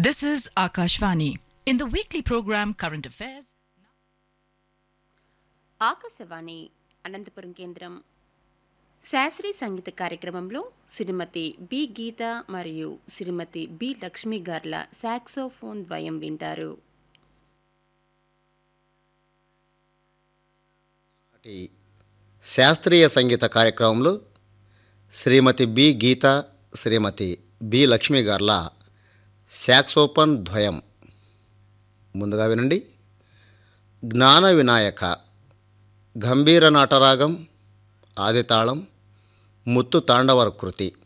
This is Akashvani. In the weekly program Current Affairs, Akashvani Anantapuram కేంద్రం శాస్త్రీయ సంగీత కార్యక్రమంలో శ్రీమతి బి గీత మరియు శ్రీమతి బి లక్ష్మి గార్ల సాక్సోఫోన్ ద్వయం వింటారు నాటి శాస్త్రీయ సంగీత కార్యక్రమంలో శ్రీమతి బి గీత శ్రీమతి బి లక్ష్మి గార్ల శాక్సోపన్ ద్వయం ముందుగా వినండి జ్ఞాన వినాయక గంభీర నాటరాగం ఆదితాళం ముత్తు తాండవర కృతి